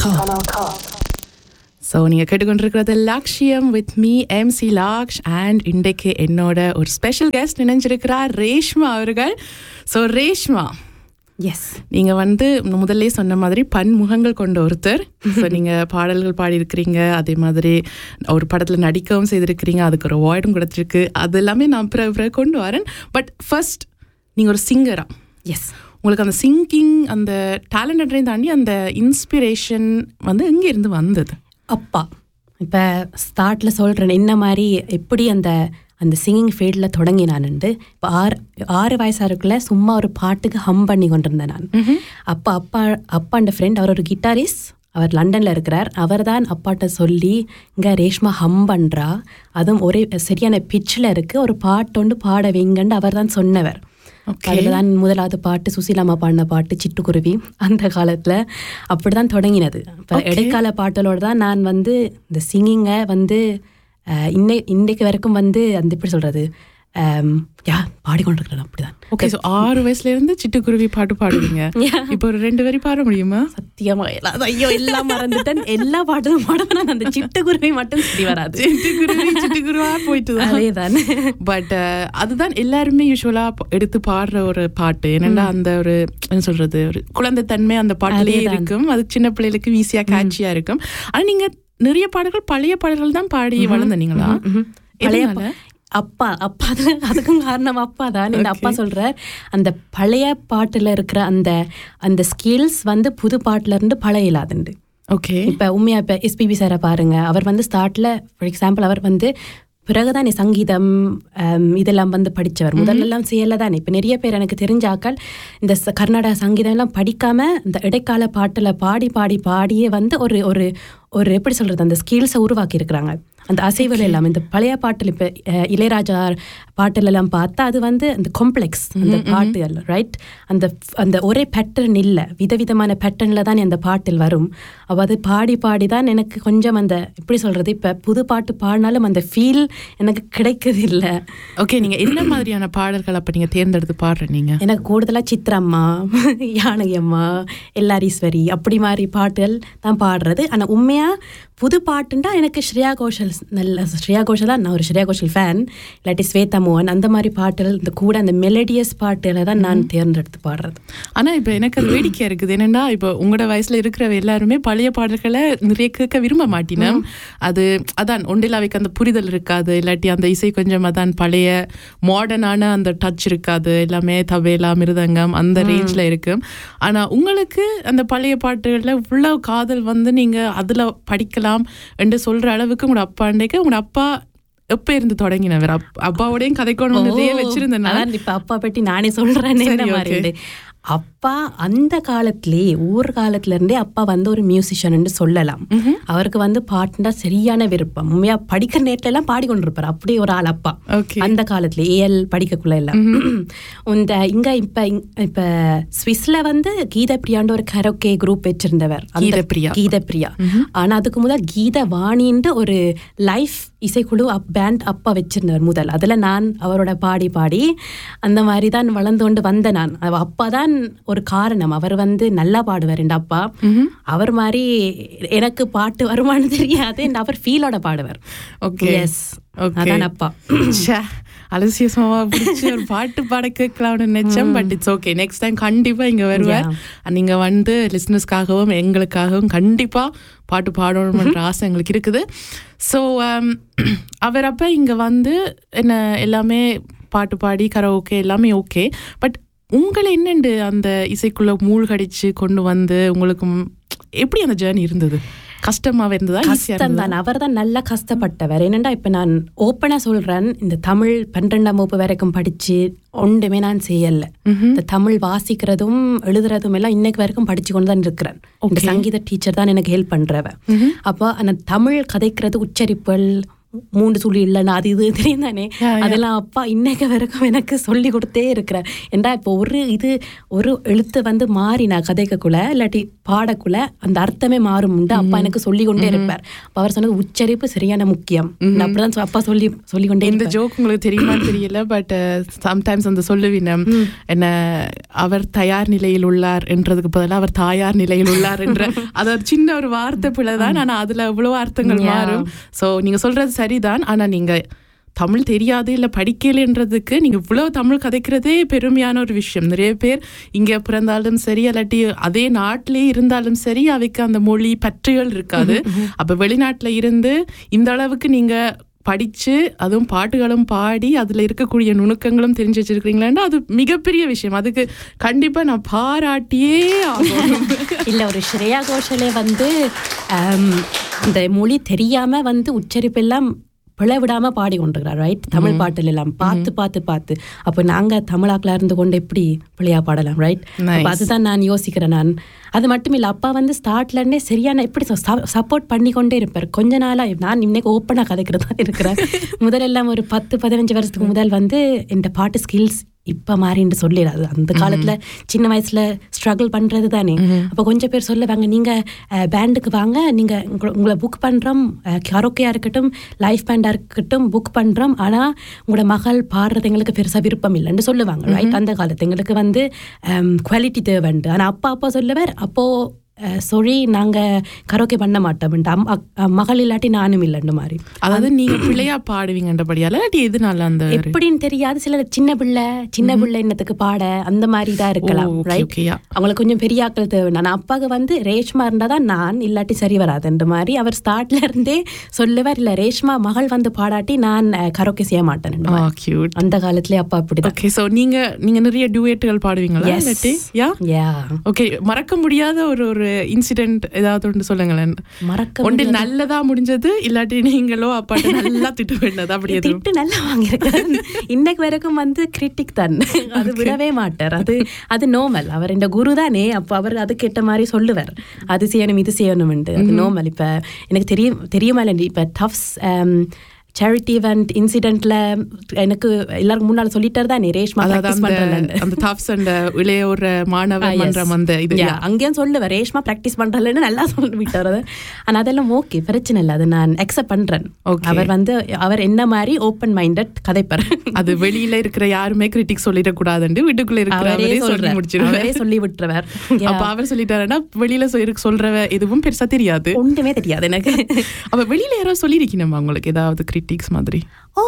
K. So நீங்கள் கேட்டுக்கொண்டிருக்கிறது Lakshyam with me MC Laksh and இன்றைக்கு என்னோட ஒரு ஸ்பெஷல் கெஸ்ட் நினைஞ்சிருக்கிறார் ரேஷ்மா அவர்கள் ஸோ ரேஷ்மா எஸ் நீங்கள் வந்து முதல்ல சொன்ன மாதிரி பன்முகங்கள் கொண்ட ஒருத்தர் ஸோ நீங்கள் பாடல்கள் பாடியிருக்கிறீங்க அதே மாதிரி ஒரு படத்தில் நடிக்கவும் செய்திருக்கிறீங்க அதுக்கு ஒரு அவார்டும் கிடைச்சிருக்கு அது எல்லாமே நான் பிறகு பிறகு கொண்டு வரேன் பட் ஃபர்ஸ்ட் நீங்கள் ஒரு சிங்கரா எஸ் உங்களுக்கு அந்த சிங்கிங் அந்த டேலண்ட்டையும் தாண்டி அந்த இன்ஸ்பிரேஷன் வந்து எங்கே இருந்து வந்தது அப்பா இப்போ ஸ்டார்ட்டில் சொல்கிறேன் என்ன மாதிரி எப்படி அந்த அந்த சிங்கிங் ஃபீல்டில் தொடங்கினான்ண்டு இப்போ ஆறு ஆறு வயசாக இருக்குள்ள சும்மா ஒரு பாட்டுக்கு ஹம் பண்ணி கொண்டிருந்தேன் நான் அப்போ அப்பா அப்பாண்ட ஃப்ரெண்ட் அவர் ஒரு கிட்டாரிஸ்ட் அவர் லண்டனில் இருக்கிறார் அவர் தான் அப்பாட்ட சொல்லி இங்கே ரேஷ்மா ஹம் பண்ணுறா அதுவும் ஒரே சரியான பிச்சில் இருக்குது ஒரு பாட்டு ஒன்று பாட வைங்கன்னு அவர் தான் சொன்னவர் அதில் தான் முதலாவது பாட்டு சுசீலாமா பாடின பாட்டு சிட்டுக்குருவி அந்த காலத்தில் அப்படி தான் தொடங்கினது இப்போ இடைக்கால பாட்டலோட தான் நான் வந்து இந்த சிங்கிங்கை வந்து அஹ், இன்னை இன்றைக்கு வரைக்கும் வந்து அந்த எப்படி சொல்கிறது யா பாடிக்கொண்டிருக்கிறேன் அப்படிதான் ஓகே ஸோ ஆறு வயசுல இருந்து சிட்டுக்குருவி பாட்டு பாடுவீங்க இப்போ ஒரு ரெண்டு வரி பாட முடியுமா சத்தியமா எல்லாம் ஐயோ எல்லாம் மறந்துட்டேன் எல்லா பாட்டும் பாடுவேன் நான் அந்த சிட்டுக்குருவி மட்டும் சரி வராது சிட்டுக்குருவி சிட்டுக்குருவா போயிட்டு தான் அதேதான் பட் அதுதான் எல்லாருமே யூஸ்வலா எடுத்து பாடுற ஒரு பாட்டு என்னன்னா அந்த ஒரு என்ன சொல்றது ஒரு குழந்தைத்தன்மை அந்த பாட்டிலேயே இருக்கும் அது சின்ன பிள்ளைகளுக்கு ஈஸியா கேட்சியா இருக்கும் ஆனா நீங்க நிறைய பாடல்கள் பழைய பாடல்கள் தான் பாடி வளர்ந்தீங்களா பழைய எதனால? பா- அப்பா அப்பா தான் அதுக்கும் காரணம் அப்பா தான் இந்த அப்பா சொல்றார் அந்த பழைய பாட்டுல இருக்கிற அந்த அந்த ஸ்கில்ஸ் வந்து புது பாட்டுல இருந்து பழைய இல்லாதுண்டு ஓகே இப்ப உண்மையா இப்ப எஸ்பிபி சாரை பாருங்க அவர் வந்து ஸ்டார்ட்ல ஃபார் எக்ஸாம்பிள் அவர் வந்து பிறகுதான் சங்கீதம் ஹம், இதெல்லாம் வந்து படிச்சவர் முதல்ல எல்லாம் செய்யல தானே இப்ப நிறைய பேர் எனக்கு தெரிஞ்ச ஆக்கள் இந்த ச- கர்நாடக சங்கீதம் எல்லாம் படிக்காம இந்த இடைக்கால பாட்டுல பாடி பாடி பாடியே வந்து ஒரு ஒரு ஒரு எப்படி சொல்றது அந்த ஸ்கில்ஸை உருவாக்கி இருக்கிறாங்க அந்த அசைவுகள் எல்லாம் இந்த பழைய பாட்டில் இப்போ அஹ், இளையராஜா பாட்டுல எல்லாம் பார்த்தா அது வந்து அந்த காம்ப்ளெக்ஸ் அந்த பாட்டுகள் ரைட் அந்த அந்த ஒரே பேட்டர்ன் இல்லை விதவிதமான பேட்டர்னில் தான் அந்த பாட்டில் வரும் அப்போ அது பாடி பாடி தான் எனக்கு கொஞ்சம் அந்த எப்படி சொல்றது இப்போ புது பாட்டு பாடினாலும் அந்த ஃபீல் எனக்கு கிடைக்கிறது இல்லை ஓகே நீங்க என்ன மாதிரியான பாடல்கள் அப்ப நீங்க தேர்ந்தெடுத்து பாடுற நீங்க எனக்கு கூடுதலாக சித்ரம்மா யானகி அம்மா எல்லாரீஸ்வரி அப்படி மாதிரி பாட்டுகள் தான் பாடுறது ஆனால் உண்மையாக புது பாட்டுண்டா எனக்கு ஸ்ரேயா கோஷல் நல்ல ஸ்ரேயா கோஷல் தான் நான் ஒரு ஸ்ரேயா கோஷல் ஃபேன் இல்லாட்டி ஸ்வேதா மோகன் அந்த மாதிரி பாட்டுகள் இந்த கூட அந்த மெலடியஸ் பாட்டுகளை தான் நான் தேர்ந்தெடுத்து பாடுறது ஆனா இப்ப எனக்கு அது வேடிக்கையா இருக்குது என்னன்னா இப்போ உங்களோட வயசுல இருக்கிற எல்லாருமே பழைய பாடல்களை நிறைய கேட்க விரும்ப மாட்டினோம் அது அதான் ஒன்றிலாவைக்கு அந்த புரிதல் இருக்காது இல்லாட்டி அந்த இசை கொஞ்சம் அதான் பழைய மாடர்னான அந்த டச் இருக்காது எல்லாமே தவேலா மிருதங்கம் அந்த ரேஞ்ச்ல இருக்கும் ஆனா உங்களுக்கு அந்த பழைய பாட்டுகள்ல இவ்வளவு காதல் வந்து நீங்க அதுல படிக்கலாம் என்று சொல்ற அளவுக்கு உங்களோட அப்பாண்டைக்கு உங்களோட அப்பா எப்ப இருந்து தொடங்கினவர் அப்- அப்பாவோடையும் கதைக்கணும் நிறைய வச்சிருந்தேன் நான். அதான் இப்ப அப்பா பற்றி நானே சொல்றேன் சரி, என்ன மாதிரி okay. உண்டு. அப்பா அந்த காலத்திலே ஊர் காலத்துல இருந்தே அப்பா வந்து ஒரு மியூசிஷியன் சொல்லலாம் அவருக்கு வந்து பாட்டுனா சரியான விருப்பம் உண்மையா படிக்கிற நேரத்துல எல்லாம் பாடிக்கொண்டிருப்பார் அப்படி ஒரு ஆள் அப்பா Okay. அந்த காலத்துல ஏஎல் படிக்கக்குள்ள எல்லாம் இந்த இங்க இப்ப இங்- இப்ப ஸ்விஸ்ல வந்து கீத பிரியாண்ட ஒரு கரோக்கே குரூப் வச்சிருந்தவர் அந்த- கீதப்பிரியா. கீதப்பிரியா ஆனா அதுக்கு முதல் கீத வாணின்ட்டு ஒரு லைஃப் இசைக்குழு அப் பேண்ட் அப்பா வச்சிருந்தவர் முதல் அதுல நான் அவரோட பாடி பாடி அந்த மாதிரி தான் வளர்ந்து கொண்டு வந்த நான் அவ அப்பா தான் ஒரு காரணம் அவர் வந்து நல்லா பாடுவார் என் அப்பா அவர் மாதிரி எனக்கு பாட்டு வருமானு தெரியாது அவர் ஃபீலோட பாடுவார் Okay. S Okay. அதான் அப்பா ச்சே, அலசியசமாவா பிடிச்சி ஒரு பாட்டு பாட கேட்கலாம்னு நினைச்சேன் but it's okay next time கண்டிப்பா இங்க வருவேன் நீங்க வந்து லிசனர்ஸ்க்காகவும் எங்களுக்காகவும் கண்டிப்பா பாட்டு பாடணும்ன்ற ஆசை எங்களுக்கு இருக்குது ஸோ அவர் அப்ப இங்க வந்து என்ன எல்லாமே பாட்டு பாடி கரோக்கே எல்லாமே ஓகே பட் உங்களை என்னண்டு அந்த இசைக்குள்ள மூழ்கடிச்சு கொண்டு வந்து உங்களுக்கு ம், எப்படி அந்த ஜேர்னி இருந்தது கஷ்டமாவே இருந்ததா ஈஸியா கஷ்டம் தான் அவர் தான் நல்லா கஷ்டப்பட்டவர் என்னண்டா இப்ப நான் ஓப்பனா சொல்றேன் இந்த தமிழ் பன்னிரெண்டாம் வகுப்பு வரைக்கும் படிச்சு ஒன்றுமே நான் செய்யல இந்த தமிழ் வாசிக்கிறதும் எழுதுறதும் எல்லாம் இன்னைக்கு வரைக்கும் படிச்சு கொண்டு தான் இருக்கிறேன் இந்த சங்கீத டீச்சர் தான் எனக்கு ஹெல்ப் பண்றவ அப்போ அந்த தமிழ் கதைக்கிறது உச்சரிப்புகள் மூன்று சுழி இல்லைன்னா அது இது தெரியும் தானே அதெல்லாம் அப்பா இன்னைக்கு வரைக்கும் எனக்கு சொல்லி கொடுத்தே இருக்கிறார் ஏண்டா இப்போ ஒரு இது ஒரு எழுத்து வந்து மாறி நான் கதைக்கக்குள்ள இல்லாட்டி பாடக்குள்ள அந்த அர்த்தமே மாறும்ண்டு அப்பா எனக்கு சொல்லி கொண்டே இருப்பார் அப்ப அவர் சொன்னது உச்சரிப்பு சரியான முக்கியம் நான் அப்படிதான் சொ- அப்பா சொல்லி சொல்லி கொண்டே இந்த ஜோக் உங்களுக்கு தெரியுமான்னு தெரியல பட் சம்டைம்ஸ் அந்த சொல்லுவினம் என்ன அவர் தயார் நிலையில் உள்ளார் என்றதுக்கு பதிலா அவர் தாயார் நிலையில் உள்ளார் என்ற அது ஒரு சின்ன ஒரு வார்த்தை பிள்ளை தான் ஆனா அதுல எவ்வளவு அர்த்தங்கள் மாறும் சோ நீங்க சொல்றது சரிதான் ஆனா நீங்க தமிழ் தெரியாது இல்ல படிக்கலைன்றதுக்கு நீங்க இவ்வளவு தமிழ் கதைக்கிறதே பெருமையான ஒரு விஷயம் நிறைய பேர் இங்க பிறந்தாலும் சரி இல்லாட்டி அதே நாட்டிலே இருந்தாலும் சரி அவைக்கு அந்த மொழி பற்றுகள் இருக்காது அப்ப வெளிநாட்டுல இருந்து இந்த அளவுக்கு நீங்க படிச்சு அதுவும் பாட்டுகளும் பாடி அதுல இருக்கக்கூடிய நுணுக்கங்களும் தெரிஞ்சு வச்சிருக்கீங்களா அது மிகப்பெரிய விஷயம் அதுக்கு கண்டிப்பா நான் பாராட்டியே ஆகணும் இல்ல ஒரு ஸ்ரேயா கோஷலே வந்து ஆம், இந்த மொழி தெரியாம வந்து உச்சரிப்பெல்லாம் பிழை விடாம பாடி கொண்டிருக்கிறார் ரைட் தமிழ் பாட்டுல எல்லாம் பார்த்து பார்த்து பார்த்து அப்போ நாங்க தமிழாக்களா இருந்து கொண்டு எப்படி பிள்ளையா பாடலாம் ரைட் Nice. அதுதான் நான் யோசிக்கிறேன் நான் அது மட்டும் இல்ல அப்பா வந்து ஸ்டார்ட்ல இருந்தே சரியான எப்படி சப்போர்ட் பண்ணி கொண்டே இருப்பார் கொஞ்ச நாளா நான் இன்னைக்கு ஓப்பனா கதைக்கிறதா இருக்கிறேன் முதலெல்லாம் ஒரு பத்து பதினஞ்சு வருஷத்துக்கு முதல் வந்து இந்த பாட்டு ஸ்கில்ஸ் இப்ப மாறின்னு சொல்லிடாது அந்த காலத்துல சின்ன வயசுல ஸ்ட்ரகிள் பண்றது தானே அப்ப கொஞ்சம் பேர் சொல்லுவாங்க நீங்க பேண்டுக்கு வாங்க நீங்க உங்கள- உங்களை புக் பண்றோம் கரோக்கையா இருக்கட்டும் லைஃப் பேண்டா இருக்கட்டும் புக் பண்றோம் ஆனா உங்களோட மகள் பாடுறது எங்களுக்கு பெருசா விருப்பம் இல்லைன்னு சொல்லுவாங்க ரைட் அந்த காலத்து எங்களுக்கு வந்து குவாலிட்டி தேவைண்டு ஆனா அப்பா அப்பா சொல்லுவார் அப்போ சொல்லி நாங்க கரோக்கே பண்ண மாட்டோம் அம் அக்- மகள் இல்லாட்டி நானும் இல்லைன்னு மாதிரி அதாவது நீங்க பிள்ளையா பாடுவீங்கன்றபடியால இல்லாட்டி எதுனால அந்த எப்படின்னு தெரியாது சில சின்ன பிள்ளை சின்ன பிள்ளை என்னத்துக்கு பாட அந்த மாதிரி தான் இருக்கலாம் ஓ, okay, ரைட் okay, yeah. அவங்களுக்கு கொஞ்சம் பெரிய ஆட்கள் தேவை நான் அப்பாவுக்கு வந்து ரேஷ்மா இருந்தா தான் நான் இல்லாட்டி சரி வராதுன்ற மாதிரி அவர் ஸ்டார்ட்ல இருந்தே சொல்லுவார் இல்ல ரேஷ்மா மகள் வந்து பாடாட்டி நான் கரோக்கே செய்ய மாட்டேன் கியூட் அந்த காலத்திலே அப்பா அப்படிதான் ஓகே சோ நீங்க நீங்க நிறைய டுவேட்டுகள் பாடுவீங்களா Yes. இல்லாட்டி யா யா ஓகே மறக்க முடியாத ஒரு ஒரு இன்சிடென்ட் ஏதாவது ஒன்று சொல்லுங்களேன் மறக்க ஒன்றில் நல்லதா முடிஞ்சது இல்லாட்டி நீங்களோ அப்பாட்ட நல்லா திட்டு வேண்டது அப்படி எதுவும் திட்டு நல்லா வாங்கியிருக்காரு இன்னைக்கு வரைக்கும் வந்து கிரிட்டிக் தான் அது விடவே மாட்டார் அது அது நோமல் அவர் இந்த குரு தானே அப்போ அவர் அதுக்கேற்ற மாதிரி சொல்லுவார் அது செய்யணும் இது செய்யணும்ட்டு அது நோமல் இப்போ எனக்கு தெரியும் தெரியுமா இல்லை இப்போ டஃப்ஸ் சேரிட்டி இவெண்ட் இன்சிடென்ட்ல எனக்கு எல்லாருக்கும் முன்னால சொல்லிட்டாரு தானே ரேஷ்மா அதாவது ப்ராக்டிஸ் அந்த பண்றேன் அந்த தாப்ஸ் அந்த இளையோர் மாணவர் மன்றம் அந்த இது Yeah, அங்கேயும் சொல்லுவேன் ரேஷ்மா ப்ராக்டிஸ் பண்றலன்னு நல்லா சொல்லிவிட்டார் அது ஆனா அதெல்லாம் ஓகே பிரச்சனை இல்லை அதை நான் அக்செப்ட் பண்றேன் Okay. அவர் வந்து அவர் என்ன மாதிரி ஓப்பன் மைண்டட் கதைப்பார் அது வெளியில இருக்கிற யாருமே கிரிட்டிக் சொல்லிடக்கூடாதுன்னு வீட்டுக்குள்ள அவரே இருக்கிறவரே சொல்லி சொல்றார் முடிச்சிருவாரு அவரே சொல்லி விட்டுருவார் அப்ப அவர் சொல்லிட்டாருன்னா வெளியில சொ- சொல்றவ எதுவும் பெருசா தெரியாது ஒன்றுமே தெரியாது எனக்கு அப்ப வெளியில யாராவது சொல்லியிருக்கணுமா உங்களுக்கு ஏதாவது கிரிட்டிக்ஸ் மாதிரி ஓ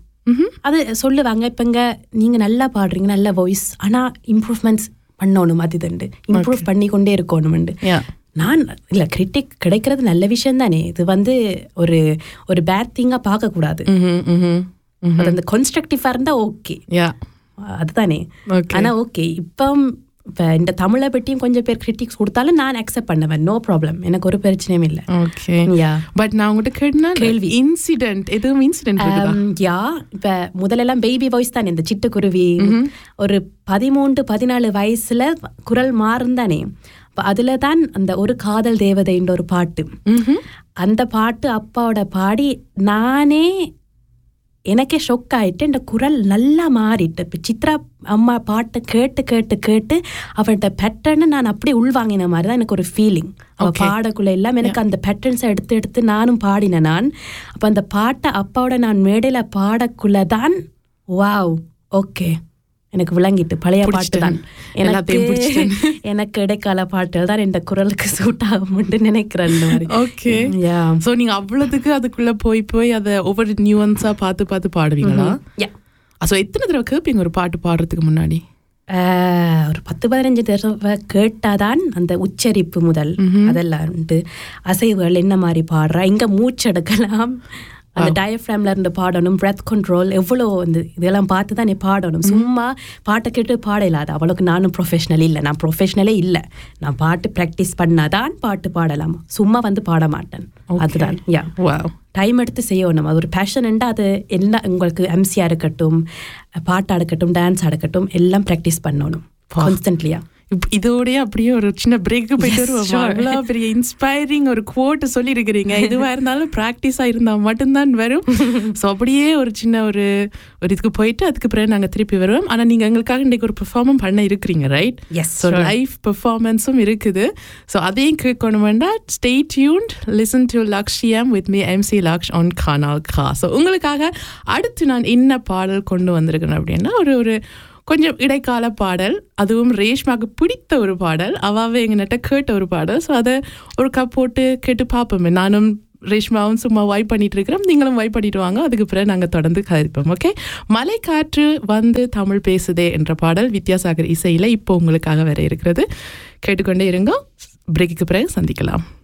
அது சொல்லுவாங்க இப்பங்க நீங்க நல்லா பாடுறீங்க நல்ல வாய்ஸ் ஆனா இம்ப்ரூவ்மெண்ட்ஸ் பண்ணணும் அது இதுண்டு இம்ப்ரூவ் பண்ணி கொண்டே இருக்கணும்ண்டு Yeah. நான் இல்ல கிரிட்டிக் கிடைக்கிறது நல்ல விஷயம் தானே இது வந்து ஒரு ஒரு பேட் திங்கா பார்க்க கூடாது ம்ஹும், ம்ஹும், ம்ஹும். அது அந்த கன்ஸ்ட்ரக்டிவா இருந்தா ஓகே Yeah. அதுதானே Okay. ஆனா ஓகே இப்போ இப்போ இந்த தமிழை பற்றியும் கொஞ்சம் பேர் கிரிட்டிக்ஸ் கொடுத்தாலும் நான் அக்செப்ட் பண்ணுவேன் நோ ப்ராப்ளம் எனக்கு ஒரு பிரச்சனையும் இல்லை ஓகே யா பட் நான் உங்ககிட்ட கேட்டா கேள்வி. இன்சிடென்ட் எதுவும் இன்சிடென்ட் இருக்குதா யா இப்ப முதல்லலாம் பேபி வாய்ஸ் தானே இந்த சிட்டுக்குருவி ஒரு பதிமூன்று பதினாலு வயசுல குரல் மாறும் தானே அப்ப அதுல தான் அந்த ஒரு காதல் தேவதைன்ற ஒரு பாட்டு ம்ஹும். அந்த பாட்டு அப்பாவோட பாடி நானே எனக்கே ஷொக் ஆயிட்டு இந்த குரல் நல்லா மாறிட்டு இப்போ சித்ரா அம்மா பாட்டை கேட்டு கேட்டு கேட்டு அவள்கிட்ட பேட்டர்னு நான் அப்படியே உள்வாங்கின மாதிரி தான் எனக்கு ஒரு ஃபீலிங் அவ பாடக்குள்ள எல்லாம் எனக்கு அந்த பேட்டர்ன்ஸை எடுத்து எடுத்து நானும் பாடினேன் நான் அப்போ அந்த பாட்டை அப்பாவோட நான் மேடையில பாடக்குள்ள தான் வாவ் ஓகே எனக்கு விளங்கிட்டு பழைய பாட்டு தான் எல்லாத்தையும் எனக்கு எனக்கு இடைக்கால பாட்டுகள் தான் இந்த குரலுக்கு சூட் ஆகும்னு நினைக்கிறேன் இந்த மாதிரி ஓகே யா சோ நீங்க அவ்வளவுக்கு அதுக்குள்ள போய் போய் அத ஒவ்வொரு நியூவன்ஸா பார்த்து பார்த்து பாடுவீங்களா யா சோ எத்தனை தடவை கேட்பீங்க ஒரு பாட்டு பாடுறதுக்கு முன்னாடி ஆஹ், ஒரு பத்து பதினஞ்சு தடவை கேட்டாதான் அந்த உச்சரிப்பு முதல் அதெல்லாம் உண்டு அசைவுகள் என்ன மாதிரி பாடுறா இங்க மூச்செடுக்கலாம் அந்த டயஃப்ராம்ல இருந்து பாடணும் பிரெத் கண்ட்ரோல் எவ்வளோ இந்த இதெல்லாம் பார்த்து தான் நீ பாடணும் சும்மா பாட்டை கேட்டு பாட இல்லாத அவளுக்கு நானும் ப்ரொஃபஷனல் இல்லை நான் ப்ரொஃபஷனலே இல்லை நான் பாட்டு ப்ராக்டிஸ் பண்ணாதான் பாட்டு பாடலாம் சும்மா வந்து பாட மாட்டேன் அதுதான் யா வாவ் டைம் எடுத்து செய்யணும் அது ஒரு பேஷன் அது என்ன உங்களுக்கு எம்சியாக இருக்கட்டும் பாட்டாக இருக்கட்டும் டான்ஸ் இருக்கட்டும் எல்லாம் ப்ராக்டிஸ் பண்ணணும் கான்ஸ்டன்ட்லியா இப்ப இதோடய அப்படியே ஒரு சின்ன பிரேக்கு போயிட்டு வருவோம் அவ்வளோ பெரிய இன்ஸ்பைரிங் ஒரு கோட் சொல்லி இருக்கிறீங்க இதுவா இருந்தாலும் ப்ராக்டிஸா இருந்தா மட்டும்தான் வரும் ஸோ அப்படியே ஒரு சின்ன ஒரு ஒரு இதுக்கு போயிட்டு அதுக்கு பிறகு நாங்க திருப்பி வருவோம் ஆனா நீங்க எங்களுக்காக இன்னைக்கு ஒரு பெர்ஃபார்மன் பண்ண இருக்கிறீங்க ரைட் Yes, ஸோ லைவ் பெர்ஃபார்மன்ஸும் இருக்குது ஸோ அதையும் கேட்கணும் வேண்டாம் stay tuned listen to Lakshyam with me MC Laksh on கானால் கா ஸோ உங்களுக்காக அடுத்து நான் என்ன பாடல் கொண்டு வந்திருக்கேன் அப்படின்னா ஒரு ஒரு கொஞ்சம் இடைக்கால பாடல் அதுவும் ரேஷ்மாக்கு பிடித்த ஒரு பாடல் அவாவே எங்கள்கிட்ட கேட்ட ஒரு பாடல் ஸோ அதை ஒரு கப் போட்டு கேட்டு பார்ப்போமே நானும் ரேஷ்மாவும் சும்மா வைப் பண்ணிட்டு இருக்கிறோம் நீங்களும் வைப் பண்ணிட்டு வாங்க அதுக்கு பிறகு நாங்கள் தொடர்ந்து கதைப்போம் ஓகே மலை காற்று வந்து தமிழ் பேசுதே என்ற பாடல் வித்யாசாகர் இசையில் இப்போ உங்களுக்காக வர இருக்கிறது கேட்டுக்கொண்டே இருங்க பிரேக்குக்கு பிறகு சந்திக்கலாம்